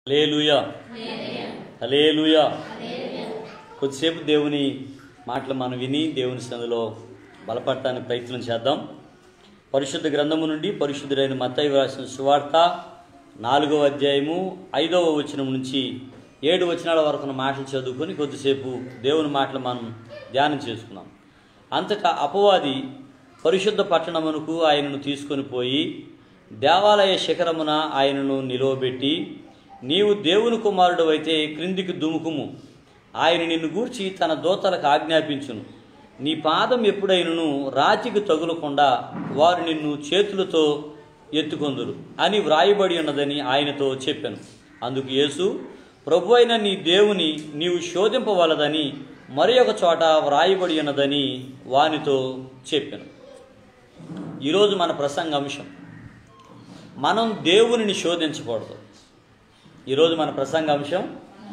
Hallelujah hallelujah కొద్దిసేపు దేవుని మాటలు మనం విని దేవుని సందులో బలపడటానికి ప్రయత్నం చేద్దాం పరిశుద్ధ గ్రంథము నుండి పరిశుద్ధుడైన మత్తయి రాసిన సువార్త నాలుగవ అధ్యాయము ఐదవ వచనం నుంచి ఏడు వచనాల వరకు ఉన్న మాటలు చదువుకొని కొద్దిసేపు దేవుని మాటలు మనం ధ్యానం చేసుకున్నాం అంతటా అపవాది పరిశుద్ధ పట్టణమునకు ఆయనను తీసుకొని పోయి దేవాలయ శిఖరమున ఆయనను నిలువబెట్టి నీవు దేవుని కుమారుడు అయితే క్రిందికి దుముకుము ఆయన నిన్ను గూర్చి తన దోతలకు ఆజ్ఞాపించును నీ పాదం ఎప్పుడైనను రాతికి తగులకుండా వారు నిన్ను చేతులతో ఎత్తుకొందురు అని వ్రాయబడి ఉన్నదని ఆయనతో చెప్పాను అందుకు యేసు ప్రభు అయిన నీ దేవుని నీవు శోధింపవలదని మరి ఒక చోట వ్రాయబడి ఉన్నదని వానితో చెప్పాను ఈరోజు మన ప్రసంగ అంశం మనం దేవునిని శోధించకూడదు ఈరోజు మన ప్రసంగ అంశం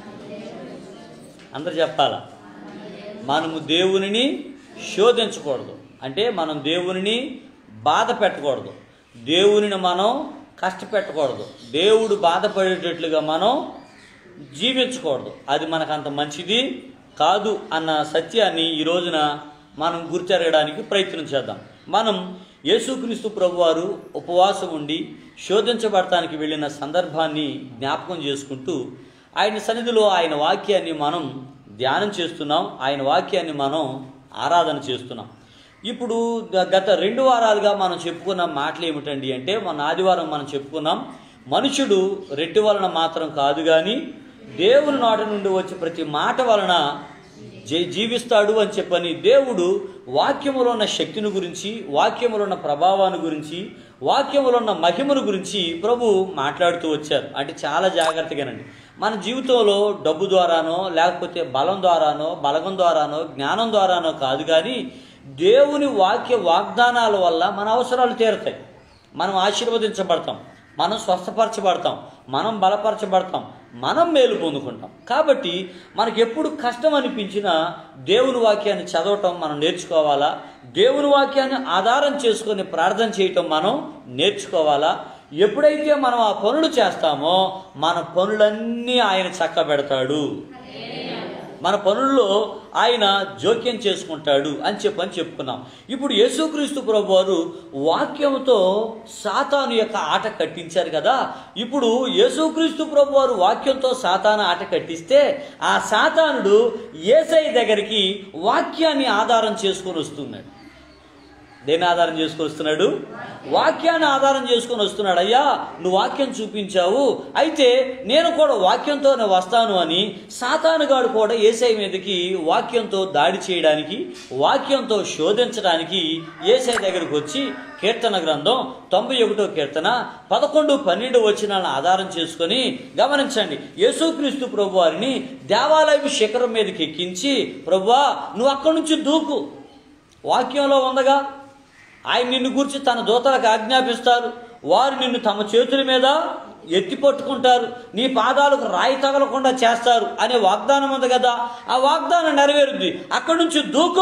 అందరు చెప్పాలా మనము దేవునిని శోధించకూడదు అంటే మనం దేవునిని బాధ పెట్టకూడదు దేవునిని మనం కష్టపెట్టకూడదు దేవుడు బాధపడేటట్లుగా మనం జీవించకూడదు అది మనకు అంత మంచిది కాదు అన్న సత్యాన్ని ఈ రోజున మనం గుర్తెరగడానికి ప్రయత్నం చేద్దాం మనం యేసుక్రీస్తు ప్రభువారు ఉపవాసం ఉండి శోధించబడటానికి వెళ్ళిన సందర్భాన్ని జ్ఞాపకం చేసుకుంటూ ఆయన సన్నిధిలో ఆయన వాక్యాన్ని మనం ధ్యానం చేస్తున్నాం ఆయన వాక్యాన్ని మనం ఆరాధన చేస్తున్నాం ఇప్పుడు గ- గత రెండు వారాలుగా మనం చెప్పుకున్న మాటలు ఏమిటండి అంటే మన ఆదివారం మనం చెప్పుకున్నాం మనుషుడు రెట్టి వలన మాత్రం కాదు కానీ దేవుని నోట నుండి వచ్చే ప్రతి మాట వలన జీ- జీవిస్తాడు అని చెప్పని దేవుడు వాక్యములో ఉన్న శక్తిని గురించి వాక్యములో ఉన్న ప్రభావాన్ని గురించి వాక్యములో ఉన్న మహిమను గురించి ప్రభు మాట్లాడుతూ వచ్చారు అంటే చాలా జాగ్రత్తగానండి మన జీవితంలో డబ్బు ద్వారానో లేకపోతే బలం ద్వారానో బలగం ద్వారానో జ్ఞానం ద్వారానో కాదు కానీ దేవుని వాక్య వాగ్దానాల వల్ల మన అవసరాలు తీరుతాయి మనం ఆశీర్వదించబడతాం మనం స్వస్థపరచబడతాం మనం బలపరచబడతాం మనం మేలు పొందుకుంటాం కాబట్టి మనకి ఎప్పుడు కష్టం అనిపించినా దేవుని వాక్యాన్ని చదవటం మనం నేర్చుకోవాలా దేవుని వాక్యాన్ని ఆధారం చేసుకొని ప్రార్థన చేయటం మనం నేర్చుకోవాలా ఎప్పుడైతే మనం ఆ పనులు చేస్తామో మన పనులన్నీ ఆయన చక్కబెడతాడు మన పనుల్లో ఆయన జోక్యం చేసుకుంటాడు అని చెప్పని చెప్పుకున్నాం ఇప్పుడు యేసుక్రీస్తు ప్రభు వారు వాక్యంతో సాతాను యొక్క ఆట కట్టించారు కదా ఇప్పుడు యేసుక్రీస్తు ప్రభు వారు వాక్యంతో సాతాను ఆట కట్టిస్తే ఆ సాతానుడు ఏసై దగ్గరికి వాక్యాన్ని ఆధారం చేసుకొని వస్తున్నాడు దేని ఆధారం చేసుకొని వస్తున్నాడు వాక్యాన్ని ఆధారం చేసుకొని వస్తున్నాడు అయ్యా నువ్వు వాక్యం చూపించావు అయితే నేను కూడా వాక్యంతోనే వస్తాను అని సాతానుగాడు కూడా ఏసై మీదకి వాక్యంతో దాడి చేయడానికి వాక్యంతో శోధించడానికి ఏసై దగ్గరికి వచ్చి కీర్తన గ్రంథం తొంభై ఒకటో కీర్తన పదకొండు పన్నెండు వచ్చినాలను ఆధారం చేసుకొని గమనించండి యేసుక్రీస్తు ప్రభు వారిని దేవాలయ శిఖరం మీదకి ఎక్కించి ప్రభువా నువ్వు అక్కడి నుంచి దూకు వాక్యంలో ఉందగా ఆయన నిన్ను గురించి తన దూతలకు ఆజ్ఞాపిస్తారు వారు నిన్ను తమ చేతుల మీద ఎత్తి పట్టుకుంటారు నీ పాదాలకు రాయి తగలకుండా చేస్తారు అనే వాగ్దానం ఉంది కదా ఆ వాగ్దానం నెరవేరుద్ది అక్కడి నుంచి దూకు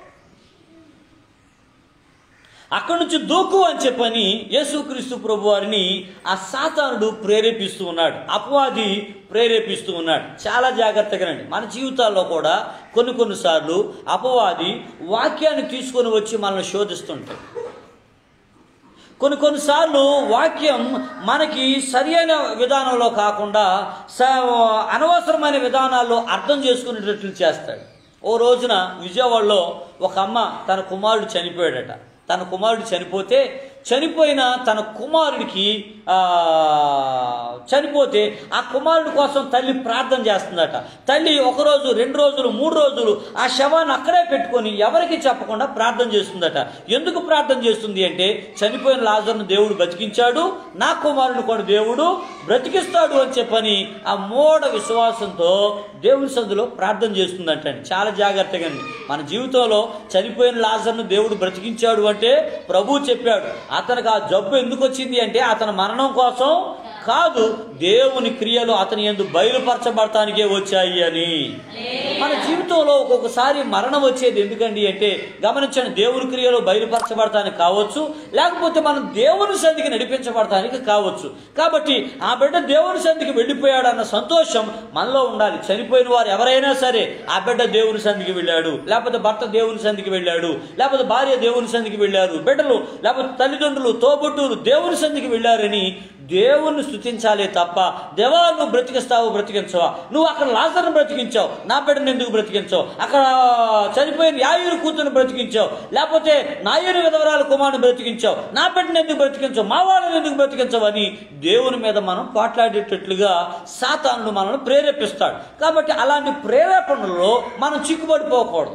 అక్కడి నుంచి దూకు అని చెప్పని యేసుక్రీస్తు ప్రభు వారిని ఆ సాతానుడు ప్రేరేపిస్తూ ఉన్నాడు అపవాది ప్రేరేపిస్తూ ఉన్నాడు చాలా జాగ్రత్తగానండి మన జీవితాల్లో కూడా కొన్ని కొన్నిసార్లు అపవాది వాక్యాన్ని తీసుకొని వచ్చి మనల్ని శోధిస్తుంటాడు కొన్ని కొన్నిసార్లు వాక్యం మనకి సరి అయిన విధానంలో కాకుండా స అనవసరమైన విధానాల్లో అర్థం చేసుకునేటట్లు చేస్తాడు ఓ రోజున విజయవాడలో ఒక అమ్మ తన కుమారుడు చనిపోయాడట తన కుమారుడు చనిపోతే చనిపోయిన తన కుమారుడికి ఆ, చనిపోతే ఆ కుమారుడి కోసం తల్లి ప్రార్థన చేస్తుందట తల్లి ఒక రోజు రెండు రోజులు మూడు రోజులు ఆ శవాన్ని అక్కడే పెట్టుకొని ఎవరికి చెప్పకుండా ప్రార్థన చేస్తుందట ఎందుకు ప్రార్థన చేస్తుంది అంటే చనిపోయిన లాజర్ను దేవుడు బతికించాడు నా కుమారుని కూడా దేవుడు బ్రతికిస్తాడు అని చెప్పని ఆ మూఢ విశ్వాసంతో దేవుని సందులో ప్రార్థన చేస్తుందంట చాలా జాగ్రత్తగా అండి. మన జీవితంలో చనిపోయిన లాజర్ను దేవుడు బ్రతికించాడు అంటే ప్రభు చెప్పాడు అతనికి ఆ జబ్బు ఎందుకు వచ్చింది అంటే అతని మరణం కోసం కాదు దేవుని క్రియలు అతని ఎందు బయలుపరచబడటానికే వచ్చాయి అని మన జీవితం జీవితంలో ఒక్కొక్కసారి మరణం వచ్చేది ఎందుకండి అంటే గమనించండి దేవుని క్రియలో బయలుపరచబడటానికి కావచ్చు లేకపోతే మనం దేవుని సంధికి నడిపించబడటానికి కావచ్చు కాబట్టి ఆ బిడ్డ దేవుని సంధికి వెళ్ళిపోయాడన్న సంతోషం మనలో ఉండాలి చనిపోయిన వారు ఎవరైనా సరే ఆ బిడ్డ దేవుని సంధికి వెళ్ళాడు లేకపోతే భర్త దేవుని సంధికి వెళ్ళాడు లేకపోతే భార్య దేవుని సంధికి వెళ్ళారు బిడ్డలు లేకపోతే తల్లిదండ్రులు తోబుట్టులు దేవుని సంధికి వెళ్ళారని దేవుణ్ణి స్థుతించాలే తప్ప దేవా నువ్వు బ్రతికిస్తావు బ్రతికించవా నువ్వు అక్కడ లాజర్ను బ్రతికించావు నా బిడ్డను ఎందుకు బ్రతికించావు అక్కడ చనిపోయిన యాయురు కూతురు బ్రతికించావు లేకపోతే నాయురు విధవరాల కుమారుని బ్రతికించావు నా బిడ్డను ఎందుకు బ్రతికించావు మా వాళ్ళని ఎందుకు బ్రతికించావు అని దేవుని మీద మనం పోట్లాడేటట్లుగా సాతానుడు మనల్ని ప్రేరేపిస్తాడు కాబట్టి అలాంటి ప్రేరేపణలో మనం చిక్కుపడిపోకూడదు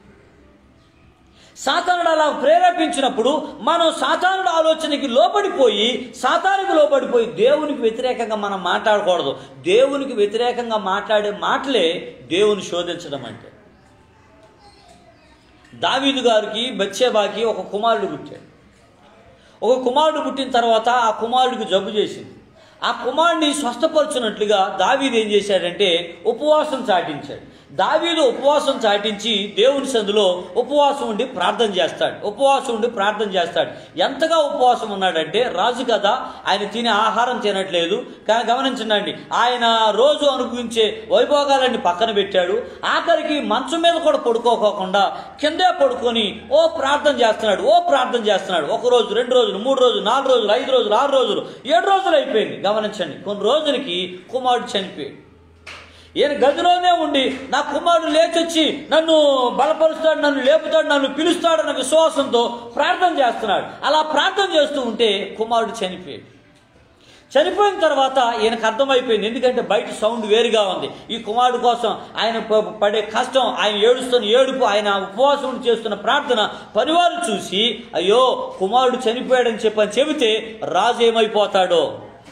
సాతానుడు అలా ప్రేరేపించినప్పుడు మనం సాతానుడు ఆలోచనకి లోబడిపోయి సాతానికి లోబడిపోయి దేవునికి వ్యతిరేకంగా మనం మాట్లాడకూడదు దేవునికి వ్యతిరేకంగా మాట్లాడే మాటలే దేవుని శోధించడం అంటే దావీదు గారికి బచ్చేబాకి ఒక కుమారుడు పుట్టాడు ఒక కుమారుడు పుట్టిన తర్వాత ఆ కుమారుడికి జబ్బు చేసింది ఆ కుమారుడిని స్వస్థపరచున్నట్లుగా దావీదు ఏం చేశాడంటే ఉపవాసం చాటించాడు దావీదు ఉపవాసం చాటించి దేవుని సందులో ఉపవాసం ఉండి ప్రార్థన చేస్తాడు ఉపవాసం ఉండి ప్రార్థన చేస్తాడు ఎంతగా ఉపవాసం ఉన్నాడంటే రాజు కదా ఆయన తినే ఆహారం తినట్లేదు కానీ గమనించండి ఆయన రోజు అనుభవించే వైభోగాలన్నీ పక్కన పెట్టాడు ఆఖరికి మంచం మీద కూడా పడుకోకోకుండా కిందే పడుకొని ఓ ప్రార్థన చేస్తున్నాడు ఓ ప్రార్థన చేస్తున్నాడు ఒక రోజు రెండు రోజులు మూడు రోజులు నాలుగు రోజులు ఐదు రోజులు ఆరు రోజులు ఏడు రోజులు అయిపోయింది గమనించండి కొన్ని రోజులకి కుమారుడు చనిపోయాడు ఈయన గదిలోనే ఉండి నా కుమారుడు లేచొచ్చి నన్ను బలపరుస్తాడు నన్ను లేపుతాడు నన్ను పిలుస్తాడన్న విశ్వాసంతో ప్రార్థన చేస్తున్నాడు అలా ప్రార్థన చేస్తూ ఉంటే కుమారుడు చనిపోయాడు చనిపోయిన తర్వాత ఈయనకు అర్థమైపోయింది ఎందుకంటే బయట సౌండ్ వేరుగా ఉంది ఈ కుమారుడు కోసం ఆయన ప- పడే కష్టం ఆయన ఏడుస్తున్న ఏడుపు ఆయన ఉపవాసం ఉండి చేస్తున్న ప్రార్థన పనివారు చూసి అయ్యో కుమారుడు చనిపోయాడని చెప్పని చెబితే రాజు ఏమైపోతాడో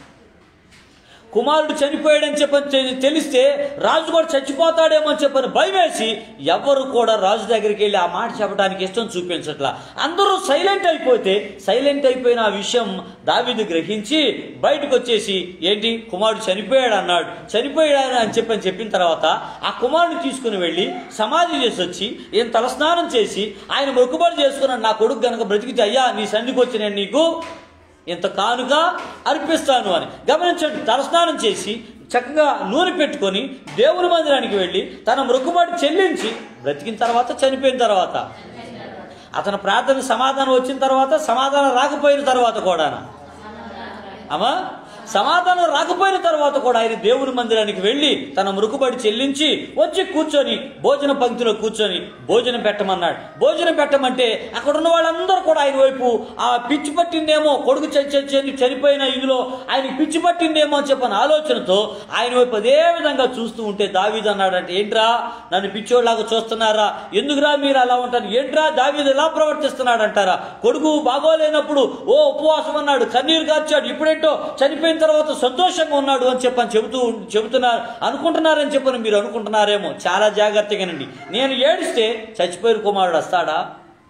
కుమారుడు చనిపోయాడని చెప్పని తె- తెలిస్తే రాజు కూడా చచ్చిపోతాడేమో అని చెప్పని భయం వేసి ఎవరు కూడా రాజు దగ్గరికి వెళ్ళి ఆ మాట చెప్పడానికి ఇష్టం చూపించట్లా అందరూ సైలెంట్ అయిపోతే సైలెంట్ అయిపోయిన ఆ విషయం దావీదు గ్రహించి బయటకు వచ్చేసి ఏంటి కుమారుడు చనిపోయాడు అన్నాడు చనిపోయాడు అని చెప్పని చెప్పిన తర్వాత ఆ కుమారుడిని తీసుకుని వెళ్ళి సమాధి చేసి వచ్చి ఈయన తలస్నానం చేసి ఆయన మొక్కుబడి చేసుకున్నాడు నా కొడుకు గనక బ్రతికితే అయ్యా నీ సన్నిధికి వచ్చి నేను నీకు ఇంత కానుక అర్పిస్తాను అని గమనించండి తలస్నానం చేసి చక్కగా నూనె పెట్టుకొని దేవుని మందిరానికి వెళ్ళి తన మృక్కుబడి చెల్లించి బ్రతికిన తర్వాత చనిపోయిన తర్వాత అతని ప్రార్థన సమాధానం వచ్చిన తర్వాత సమాధానం రాకపోయిన తర్వాత కూడానా అమ్మా సమాధానం రాకపోయిన తర్వాత కూడా ఆయన దేవుని మందిరానికి వెళ్ళి తన మృకుబడి చెల్లించి వచ్చి కూర్చొని భోజన పంక్తిలో కూర్చొని భోజనం పెట్టమన్నాడు భోజనం పెట్టమంటే అక్కడ ఉన్న వాళ్ళందరూ కూడా ఆయన వైపు ఆ పిచ్చి పట్టిందేమో కొడుకు చ- చ- చని- చనిపోయిన ఇదిలో ఆయన పిచ్చి పట్టిందేమో అని చెప్పిన ఆలోచనతో ఆయన వైపు అదే విధంగా చూస్తూ ఉంటే దావీదు అన్నాడంటే ఏంట్రా నన్ను పిచ్చోళ్ళలాగా చూస్తున్నారా ఎందుకురా మీరు అలా ఉంటారు ఏంట్రా దావీదు ఎలా ప్రవర్తిస్తున్నాడు అంటారా కొడుకు బాగోలేనప్పుడు ఓ ఉపవాసం అన్నాడు కన్నీరు కార్చాడు ఇప్పుడేంటో చనిపోయిన తర్వాత సంతోషంగా ఉన్నాడు అని చెప్పని చెబుతూ చెబుతున్నారు అనుకుంటున్నారని చెప్పని మీరు అనుకుంటున్నారేమో చాలా జాగ్రత్తగానండి నేను ఏడిస్తే చచ్చిపోయిన కుమారుడు వస్తాడా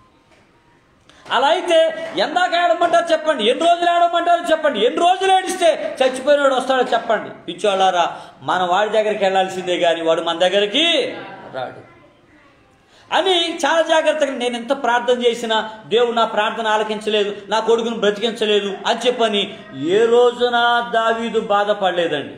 అలా అయితే ఎందాక ఏడమంటారు చెప్పండి ఎన్ని రోజులు ఏడమంటారు చెప్పండి ఎన్ని రోజులు ఏడిస్తే చచ్చిపోయినవాడు వస్తాడో చెప్పండి పిచ్చోళ్ళారా మన వాడి దగ్గరికి వెళ్ళాల్సిందే కానీ వాడు మన దగ్గరికి రాడు అని చాలా జాగ్రత్తగా నేను ఎంత ప్రార్థన చేసినా దేవుడు నా ప్రార్థన ఆలకించలేదు నా కొడుకును బ్రతికించలేదు అని చెప్పని ఏ రోజున దావీదు బాధపడలేదండి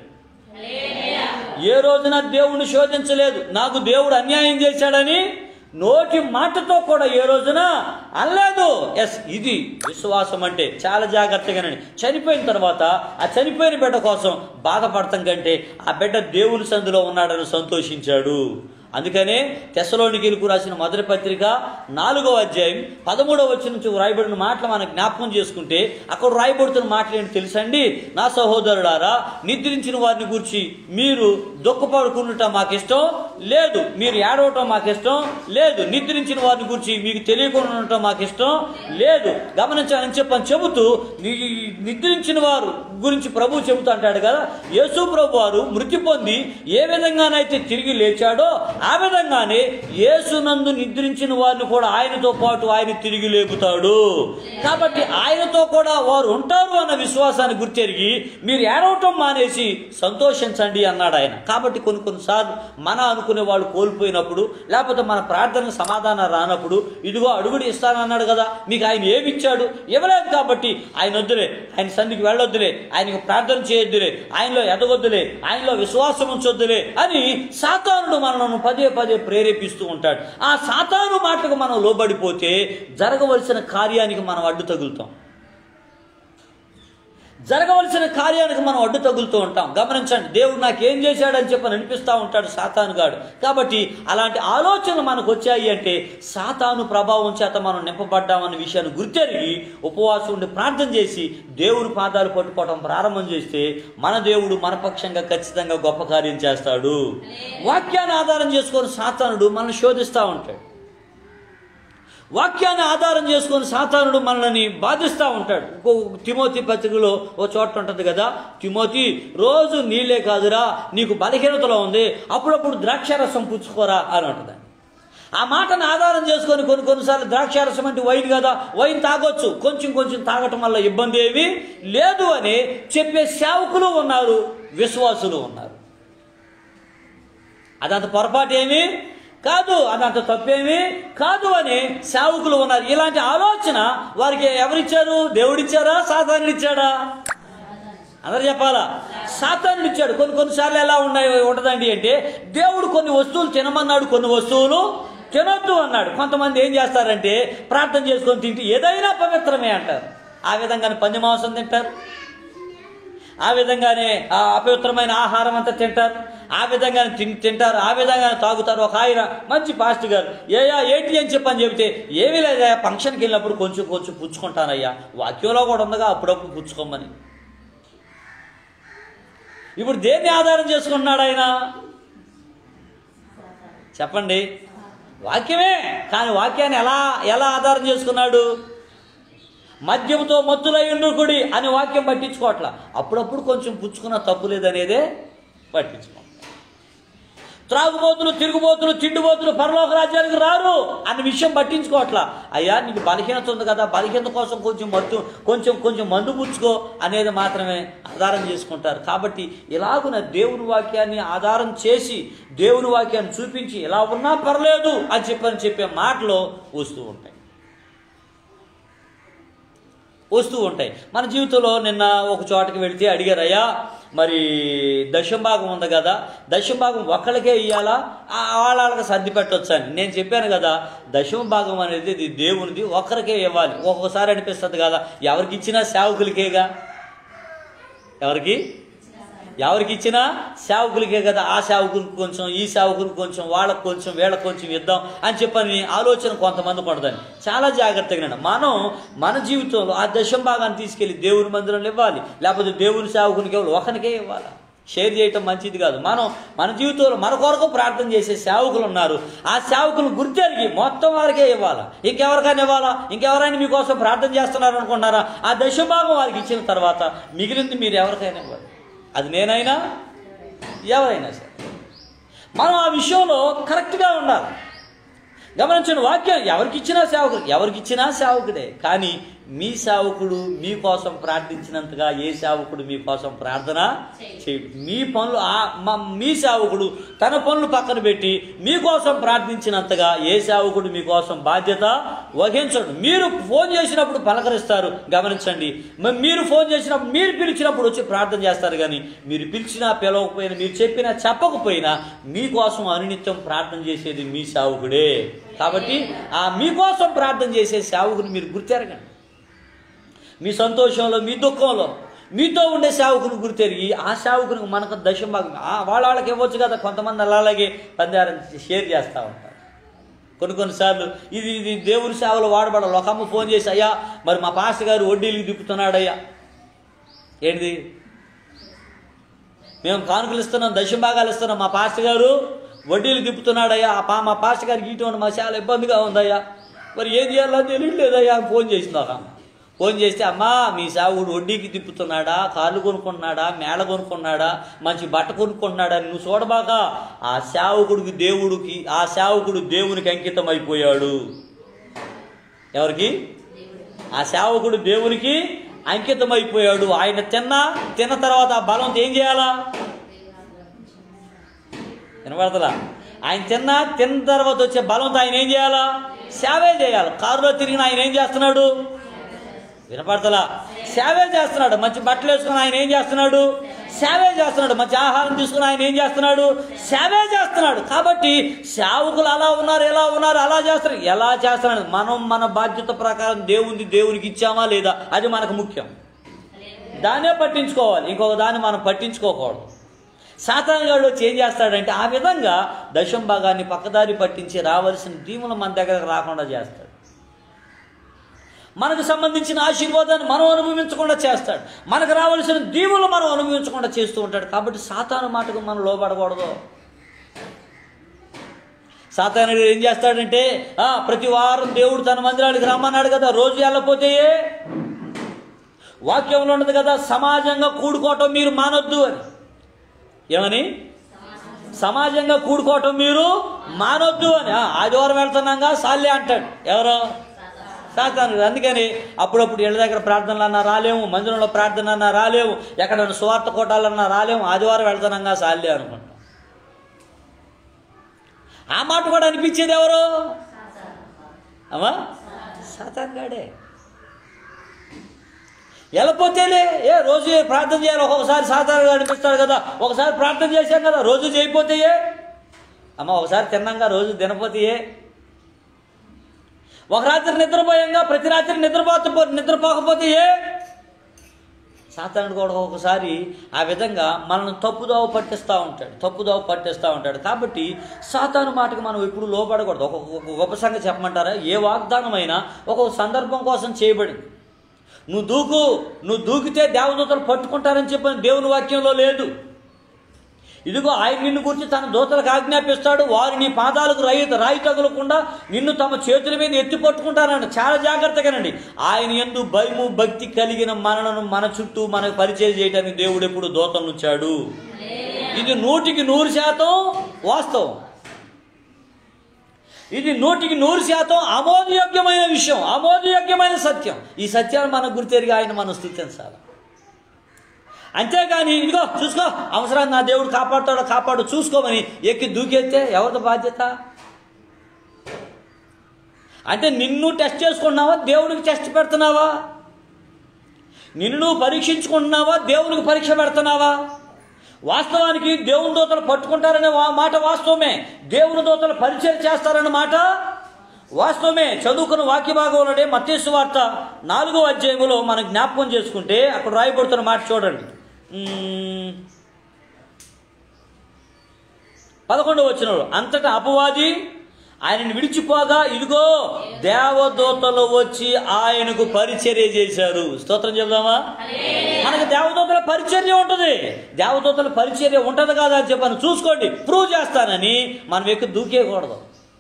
ఏ రోజున దేవుణ్ణి శోధించలేదు నాకు దేవుడు అన్యాయం చేశాడని నోటి మాటతో కూడా ఏ రోజున అనలేదు ఎస్ ఇది విశ్వాసం అంటే చాలా జాగ్రత్తగానండి చనిపోయిన తర్వాత ఆ చనిపోయిన బిడ్డ కోసం బాధపడటం కంటే ఆ బిడ్డ దేవుని సందులో ఉన్నాడని సంతోషించాడు అందుకనే తెసలోనికీలకు రాసిన మొదటి పత్రిక నాలుగవ అధ్యాయం పదమూడవ వచ్చిన నుంచి రాయబడిన మాటలు మనం జ్ఞాపకం చేసుకుంటే అక్కడ రాయబడుతున్న మాటలు ఏంటి తెలుసండి నా సహోదరులారా నిద్రించిన వారిని గురించి మీరు దుఃఖపడుకున్నట మాకు ఇష్టం లేదు మీరు ఏడవటం మాకు ఇష్టం లేదు నిద్రించిన వారిని గురించి మీకు తెలియకుండా ఉండటం మాకు ఇష్టం లేదు గమనించాలని చెప్పని చెబుతూ నీ నిద్రించిన వారు గురించి ప్రభు చెబుతూ అంటాడు కదా యేసు ప్రభు వారు మృతి పొంది ఏ విధంగానైతే తిరిగి లేచాడో ఆ విధంగానే యేసునందు నిద్రించిన వారిని కూడా ఆయనతో పాటు ఆయన తిరిగి లేపుతాడు కాబట్టి ఆయనతో కూడా వారు ఉంటారు అన్న విశ్వాసాన్ని గుర్తెరిగి మీరు ఏడవటం మానేసి సంతోషించండి అన్నాడు ఆయన కాబట్టి కొన్ని కొన్నిసార్లు మన అనుకున్న కావాలనుకునే వాళ్ళు కోల్పోయినప్పుడు లేకపోతే మన ప్రార్థనకు సమాధానం రానప్పుడు ఇదిగో అడుగుడు ఇస్తానన్నాడు కదా మీకు ఆయన ఏమి ఇచ్చాడు ఇవ్వలేదు కాబట్టి ఆయన వద్దులే ఆయన సంధికి వెళ్ళొద్దులే ఆయనకు ప్రార్థన చేయొద్దులే ఆయనలో ఎదగొద్దులే ఆయనలో విశ్వాసం ఉంచొద్దులే అని సాతానుడు మనల్ని పదే పదే ప్రేరేపిస్తూ ఉంటాడు ఆ సాతాను మాటకు మనం లోబడిపోతే జరగవలసిన కార్యానికి మనం అడ్డు తగులుతాం జరగవలసిన కార్యానికి మనం అడ్డు తగులుతూ ఉంటాం గమనించండి దేవుడు నాకేం చేశాడని చెప్పని అనిపిస్తూ ఉంటాడు సాతాను గాడు కాబట్టి అలాంటి ఆలోచనలు మనకు వచ్చాయి అంటే సాతాను ప్రభావం చేత మనం నింపబడ్డామన్న విషయాన్ని గుర్తెరిగి ఉపవాసం ఉండి ప్రార్థన చేసి దేవుని పాదాలు పట్టుకోవడం ప్రారంభం చేస్తే మన దేవుడు మన పక్షంగా ఖచ్చితంగా గొప్ప కార్యం చేస్తాడు వాక్యాన్ని ఆధారం చేసుకొని సాతానుడు మనల్ని శోధిస్తూ ఉంటాడు వాక్యాన్ని ఆధారం చేసుకొని సాతానుడు మనల్ని బాధిస్తూ ఉంటాడు ఇంకో తిమోతి పత్రికలో ఓ చోట ఉంటుంది కదా తిమోతి రోజు నీళ్ళే కాదురా నీకు బలహీనతలో ఉంది అప్పుడప్పుడు ద్రాక్షారసం పుచ్చుకోరా అని ఉంటుంది ఆ మాటను ఆధారం చేసుకొని కొన్ని కొన్నిసార్లు ద్రాక్షారసం అంటే వైన్ కదా వైన్ తాగొచ్చు కొంచెం కొంచెం తాగటం వల్ల ఇబ్బంది ఏమీ లేదు అని చెప్పే సేవకులు ఉన్నారు విశ్వాసులు ఉన్నారు అదంత పొరపాటు ఏమి కాదు అదంత తప్పేమి కాదు అని సేవకులు ఉన్నారు ఇలాంటి ఆలోచన వారికి ఎవరిచ్చారు దేవుడిచ్చారా సాధారణ ఇచ్చాడా అందరు చెప్పాలా సాతానుడు ఇచ్చాడు కొన్ని కొన్నిసార్లు ఎలా ఉన్నాయి ఉంటుందండి అంటే దేవుడు కొన్ని వస్తువులు తినమన్నాడు కొన్ని వస్తువులు తినొద్దు అన్నాడు కొంతమంది ఏం చేస్తారంటే ప్రార్థన చేసుకొని తింటే ఏదైనా పవిత్రమే అంటారు ఆ విధంగానే పందిమాంసం తింటారు ఆ విధంగానే ఆ అపవిత్రమైన ఆహారం అంతా తింటారు ఆ విధంగానే తిన్ తింటారు ఆ విధంగానే తాగుతారు ఒక ఆయన మంచి పాస్ట్ గారు ఏయా ఏంటి అని చెప్పని చెబితే ఏమీ లేదా ఫంక్షన్కి వెళ్ళినప్పుడు కొంచెం కొంచెం పుచ్చుకుంటానయ్యా వాక్యంలో కూడా ఉందగా అప్పుడప్పుడు పుచ్చుకోమని ఇప్పుడు దేన్ని ఆధారం చేసుకుంటున్నాడు ఆయన చెప్పండి వాక్యమే కానీ వాక్యాన్ని ఎలా ఎలా ఆధారం చేసుకున్నాడు మద్యంతో మత్తులై ఉండుకుడి అని వాక్యం పట్టించుకోవట్లా అప్పుడప్పుడు కొంచెం పుచ్చుకున్న తప్పు లేదనేదే పట్టించుకో త్రాగుబోతులు తిరుగుబోతులు తిండిబోతులు పరలోక రాజ్యానికి రారు అన్న విషయం పట్టించుకోవట్లా అయ్యా నీకు బలహీనత ఉంది కదా బలహీనత కోసం కొంచెం మత్తు కొంచెం కొంచెం మందు పుచ్చుకో అనేది మాత్రమే ఆధారం చేసుకుంటారు కాబట్టి ఇలాగున దేవుని వాక్యాన్ని ఆధారం చేసి దేవుని వాక్యాన్ని చూపించి ఇలా ఉన్నా పర్లేదు అని చెప్పని చెప్పే మాటలు వస్తూ ఉంటాయి వస్తూ ఉంటాయి మన జీవితంలో నిన్న ఒక చోటకి వెళితే అడిగారు అయ్యా మరి దశంభాగం ఉంది కదా దశంభాగం ఒక్కళ్ళకే ఇవ్వాలా వాళ్ళ వాళ్ళకి సర్ది పెట్టొచ్చు అని నేను చెప్పాను కదా దశమ భాగం అనేది ఇది దేవునిది ఒక్కరికే ఇవ్వాలి ఒక్కొక్కసారి అనిపిస్తుంది కదా ఎవరికి ఇచ్చినా సేవకులకేగా ఎవరికి ఎవరికి ఇచ్చినా సేవకులకే కదా ఆ సేవకునికి కొంచెం ఈ సేవకునికి కొంచెం వాళ్ళకు కొంచెం వీళ్ళకి కొంచెం ఇద్దాం అని చెప్పని ఆలోచన కొంతమందికి ఉండదని చాలా జాగ్రత్తగా వినండి. మనం మన జీవితంలో ఆ దశం భాగాన్ని తీసుకెళ్లి దేవుని మందిరంలో ఇవ్వాలి లేకపోతే దేవుని సేవకునికి ఇవ్వాలి ఒకరికే ఇవ్వాలి షేర్ చేయటం మంచిది కాదు మనం మన జీవితంలో మన కొరకు ప్రార్థన చేసే సేవకులు ఉన్నారు ఆ సేవకులు గుర్తెరిగి మొత్తం వారికే ఇవ్వాలా ఇంకెవరికైనా ఇవ్వాలా ఇంకెవరైనా మీకోసం ప్రార్థన చేస్తున్నారు అనుకుంటున్నారా ఆ దశభాగం వారికి ఇచ్చిన తర్వాత మిగిలింది మీరు ఎవరికైనా ఇవ్వాలి అది నేనైనా ఎవరైనా సరే మనం ఆ విషయంలో కరెక్ట్గా ఉండాలి గమనించండి వాక్యం ఎవరికి ఇచ్చినా సేవకుడు ఎవరికి ఇచ్చినా సేవకుడే కానీ మీ సేవకుడు మీకోసం ప్రార్థించినంతగా ఏ సేవకుడు మీకోసం ప్రార్థన చేయడు మీ పనులు ఆ- మ- మీ సేవకుడు తన పనులు పక్కన పెట్టి మీకోసం ప్రార్థించినంతగా ఏ సేవకుడు మీకోసం బాధ్యత వహించడు మీరు ఫోన్ చేసినప్పుడు పలకరిస్తారు గమనించండి మ- మీరు ఫోన్ చేసినప్పుడు మీరు పిలిచినప్పుడు వచ్చి ప్రార్థన చేస్తారు కానీ మీరు పిలిచినా పిలవకపోయినా మీరు చెప్పినా చెప్పకపోయినా మీకోసం అనునిత్యం ప్రార్థన చేసేది మీ సేవకుడే కాబట్టి ఆ మీకోసం ప్రార్థన చేసే సేవకుని మీరు గుర్తెరగండి మీ సంతోషంలో మీ దుఃఖంలో మీతో ఉండే సేవకుని గుర్తెరిగి ఆ సేవకునికి మనకు దశం భాగం ఆ వాళ్ళ వాళ్ళకి ఇవ్వచ్చు కదా కొంతమంది అలాగే పందారం షేర్ చేస్తూ ఉంటారు కొన్ని కొన్నిసార్లు ఇది ఇది దేవుని సేవలు వాడబడాలి ఒక అమ్మ ఫోన్ చేసి అయ్యా మరి మా పాస్టర్ గారు వడ్డీలు దిప్పుతున్నాడయ్యా ఏంటిది మేము కానుకలు ఇస్తున్నాం దశం భాగాలు ఇస్తున్నాం మా పాస్టర్ గారు వడ్డీలు తిప్పుతున్నాడయ్యా ఆ పా మా పాస్టర్ గారికి ఇటువంటి మా చాలా ఇబ్బందిగా ఉందయ్యా మరి ఏం చేయాలో తెలియట్లేదయ్యా అని ఫోన్ చేసింది ఒక అమ్మ ఫోన్ చేస్తే అమ్మా మీ సాగుడు వడ్డీకి తిప్పుతున్నాడా కార్లు కొనుక్కున్నాడా మేళ కొనుక్కున్నాడా మంచి బట్ట కొనుక్కుంటున్నాడా అని నువ్వు చూడబాక ఆ సేవకుడికి దేవుడికి ఆ సేవకుడు దేవునికి అంకితం అయిపోయాడు ఎవరికి ఆ సేవకుడు దేవునికి అంకితం అయిపోయాడు ఆయన తిన్నా తిన్న తర్వాత ఆ బలంతో ఏం చేయాలా వినపడతలా ఆయన తిన్నా తిన్న తర్వాత వచ్చే బలంతో ఆయన ఏం చేయాలా సేవే చేయాలి కారులో తిరిగిన ఆయన ఏం చేస్తున్నాడు వినపడతలా సేవే చేస్తున్నాడు మంచి బట్టలు వేసుకుని ఆయన ఏం చేస్తున్నాడు సేవే చేస్తున్నాడు మంచి ఆహారం తీసుకుని ఆయన ఏం చేస్తున్నాడు సేవే చేస్తున్నాడు కాబట్టి సేవకులు అలా ఉన్నారు ఎలా ఉన్నారు అలా చేస్తున్నారు ఎలా చేస్తున్నాడు మనం మన బాధ్యత ప్రకారం దేవుని దేవునికి ఇచ్చామా లేదా అది మనకు ముఖ్యం దాన్నే పట్టించుకోవాలి ఇంకొక దాన్ని మనం పట్టించుకోకూడదు సాతానుగాడు వచ్చి ఏం చేస్తాడంటే ఆ విధంగా దశం భాగాన్ని పక్కదారి పట్టించి రావాల్సిన దీవులు మన దగ్గరకు రాకుండా చేస్తాడు మనకు సంబంధించిన ఆశీర్వాదాన్ని మనం అనుభవించకుండా చేస్తాడు మనకు రావాల్సిన దీవులు మనం అనుభవించకుండా చేస్తూ ఉంటాడు కాబట్టి సాతాను మాటకు మనం లోబడకూడదు సాతానుడు ఏం చేస్తాడంటే ఆ, ప్రతి వారం దేవుడు తన మందిరానికి రమ్మన్నాడు కదా రోజు వెళ్ళపోతే వాక్యంలో ఉన్నది కదా సమాజంగా కూడుకోవటం మీరు మానొద్దు అని ఏమని సమాజంగా కూడుకోవటం మీరు మానొద్దు అని ఆ, ఆదివారం వెళ్తున్నాగా సాల్లే అంటాడు ఎవరో సాతాను అందుకని అప్పుడప్పుడు ఇళ్ళ దగ్గర ప్రార్థనలు అన్నా రాలేము మందిరంలో ప్రార్థన అన్నా రాలేము ఎక్కడైనా సువార్త కోటాలన్నా రాలేము ఆదివారం వెళ్తున్నాగా సాల్లే అనుకుంటాం ఆ మాట కూడా అనిపించేది ఎవరు అమ్మా సాతాన్ గాడే వెళ్ళపోతేలే ఏ రోజు ప్రార్థన చేయాలి ఒక్కొక్కసారి సాధారణంగా అనిపిస్తాడు కదా ఒకసారి ప్రార్థన చేశాం కదా రోజు చేయకపోతేయే అమ్మ ఒకసారి తిన్నాంగా రోజు తినపోతేయే ఒక రాత్రి నిద్రపోయాంగా ప్రతి రాత్రి నిద్రపోత నిద్రపోకపోతే ఏ సాతానుడు కూడా ఒకసారి ఆ విధంగా మనల్ని తప్పుదోవ పట్టిస్తూ ఉంటాడు తప్పుదోవ పట్టిస్తూ ఉంటాడు కాబట్టి సాతాను మాటకు మనం ఎప్పుడు లోపడకూడదు ఒక ఒక గొప్ప సంగతి చెప్పమంటారా ఏ వాగ్దానమైనా ఒక్కొక్క సందర్భం కోసం చేయబడింది నువ్వు దూకు నువ్వు దూకితే దేవదూతలు పట్టుకుంటారని చెప్పిన దేవుని వాక్యంలో లేదు ఇదిగో ఆయన నిన్ను గురించి తన దూతలకు ఆజ్ఞాపిస్తాడు వారు నీ పాదాలకు రాయి రాయి తగులకుండా నిన్ను తమ చేతుల మీద ఎత్తి పట్టుకుంటారండి చాలా జాగ్రత్తగానండి ఆయన ఎందు భయము భక్తి కలిగిన మనలను మన చుట్టూ మనకు పరిచయం చేయడానికి దేవుడు ఎప్పుడు దూతలు ఉంచాడు ఇది నూటికి నూరు శాతం వాస్తవం ఇది నూటికి నూరు శాతం ఆమోదయోగ్యమైన విషయం ఆమోదయోగ్యమైన సత్యం ఈ సత్యాన్ని మనకు గుర్తెరిగి ఆయన మనం స్థితించాలి అంతేగాని ఇదిగో చూసుకో అవసరాన్ని నా దేవుడు కాపాడుతాడో కాపాడు చూసుకోమని ఎక్కి దూకెత్తే ఎవరిది బాధ్యత అంటే నిన్ను టెస్ట్ చేసుకుంటున్నావా దేవునికి టెస్ట్ పెడుతున్నావా నిన్ను నువ్వు పరీక్షించుకుంటున్నావా దేవునికి పరీక్ష పెడుతున్నావా వాస్తవానికి దేవుని దూతలు పట్టుకుంటారనే వా- మాట వాస్తవమే దేవుని దూతలు పరిచయం చేస్తారన్న మాట వాస్తవమే చదువుకున్న వాక్య భాగంలోనే మత్స్సు వార్త నాలుగో అధ్యాయంలో మనం జ్ఞాపకం చేసుకుంటే అక్కడ రాయబడుతున్న మాట చూడండి మ్మ్. పదకొండవ వచ్చిన అంతటా అపవాది ఆయనను విడిచిపోగా ఇదిగో దేవదూతలు వచ్చి ఆయనకు పరిచర్య చేశారు స్తోత్రం చెబుదామా మనకి దేవదూతల పరిచర్య ఉంటుంది దేవదూతల పరిచర్య ఉంటుంది కదా అని చెప్పాను చూసుకోండి ప్రూవ్ చేస్తానని మనం ఎక్కి దూకేయకూడదు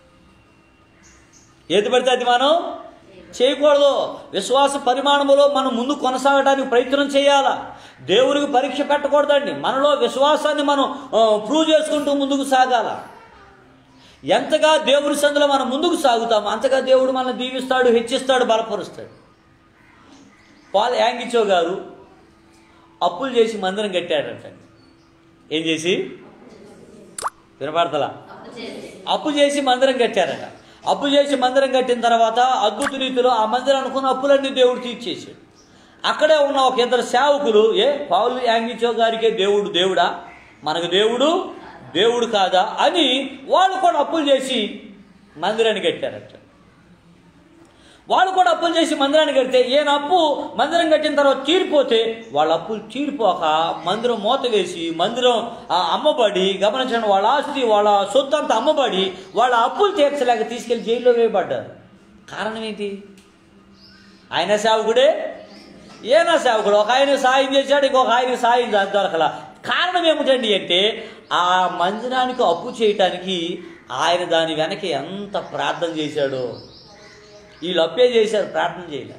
ఏది పడితే అది మనం చేయకూడదు విశ్వాస పరిమాణములో మనం ముందు కొనసాగడానికి ప్రయత్నం చేయాలా దేవునికి పరీక్ష పెట్టకూడదండి మనలో విశ్వాసాన్ని మనం ఆ, ప్రూవ్ చేసుకుంటూ ముందుకు సాగాల ఎంతగా దేవుని సందులో మనం ముందుకు సాగుతామో అంతగా దేవుడు మనల్ని దీవిస్తాడు హెచ్చిస్తాడు బలపరుస్తాడు పాల్ యాంగిచో గారు అప్పులు చేసి మందిరం కట్టాడంట ఏం చేసి వినపడతలా అప్పు చేసి మందిరం కట్టారట అప్పు చేసి మందిరం కట్టిన తర్వాత అద్భుత రీతిలో ఆ మందిరం అనుకున్న అప్పులన్నీ దేవుడు తీర్చేసాడు అక్కడే ఉన్న ఒక ఇద్దరు సేవకులు ఏ పౌలు యాంగిచో గారికే దేవుడు దేవుడా మనకు దేవుడు దేవుడు కాదా అని వాళ్ళు కూడా అప్పులు చేసి మందిరాన్ని కట్టారట వాళ్ళు కూడా అప్పులు చేసి మందిరాన్ని కడితే ఈయన అప్పు మందిరం కట్టిన తర్వాత తీరిపోతే వాళ్ళ అప్పులు తీరిపోక మందిరం మూత వేసి మందిరం ఆ, అమ్మబడి గమనించండి వాళ్ళ ఆస్తి వాళ్ళ సొత్తు అంతా అమ్మబడి వాళ్ళ అప్పులు తీర్చలేక తీసుకెళ్లి జైల్లో వేయబడ్డారు కారణం ఏంటి ఆయన సేవకుడే ఏనా సేవకుడు ఒక ఆయన సాయం చేశాడు ఇంకొక ఆయన సాయం ద- దొరకల కారణం ఏమిటండి అంటే ఆ మందిరానికి అప్పు చేయటానికి ఆయన దాని వెనక ఎంత ప్రార్థన చేశాడో వీళ్ళు అప్పే చేశారు ప్రార్థన చేయలే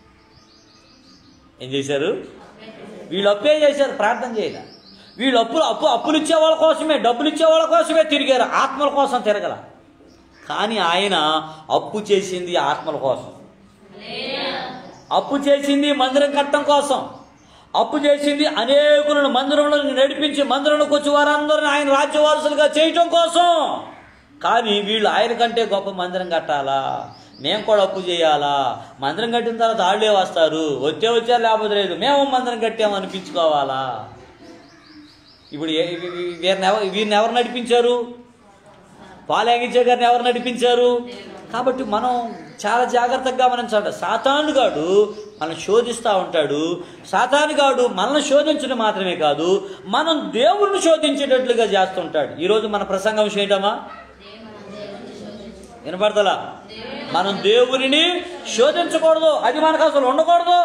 ఏం చేశారు వీళ్ళు అప్పే చేశారు ప్రార్థన చేయలే వీళ్ళు అప్పులు అప్పు అప్పులు ఇచ్చే వాళ్ళ కోసమే డబ్బులు ఇచ్చే వాళ్ళ కోసమే తిరిగారు ఆత్మల కోసం తిరగల కానీ ఆయన అప్పు చేసింది ఆత్మల కోసం అప్పు చేసింది మందిరం కట్టడం కోసం అప్పు చేసింది అనేకులను మందిరంలో నడిపించి మందిరంలోకి వచ్చి వారందరిని ఆయన రాజ్యవారసులుగా చేయటం కోసం కానీ వీళ్ళు ఆయన కంటే గొప్ప మందిరం కట్టాలా మేము కూడా అప్పు చేయాలా మందిరం కట్టిన తర్వాత వాళ్ళే వస్తారు వచ్చే వచ్చారు లేకపోతే లేదు మేము మందిరం కట్టాము అనిపించుకోవాలా ఇప్పుడు ఏ- వీ- వీ- వీరిని ఎవరు వీరిని ఎవరు నడిపించారు పాలయాంగించే గారిని ఎవరు నడిపించారు కాబట్టి మనం చాలా జాగ్రత్తగా గమనించాలి సాతానుగాడు మనం శోధిస్తూ ఉంటాడు సాతానుగాడు మనల్ని శోధించడం మాత్రమే కాదు మనం దేవుణ్ణి శోధించేటట్లుగా చేస్తుంటాడు ఈరోజు మన ప్రసంగం చేయటమా వినపడతలా మనం దేవునిని శోధించకూడదు అది మనకు అసలు ఉండకూడదు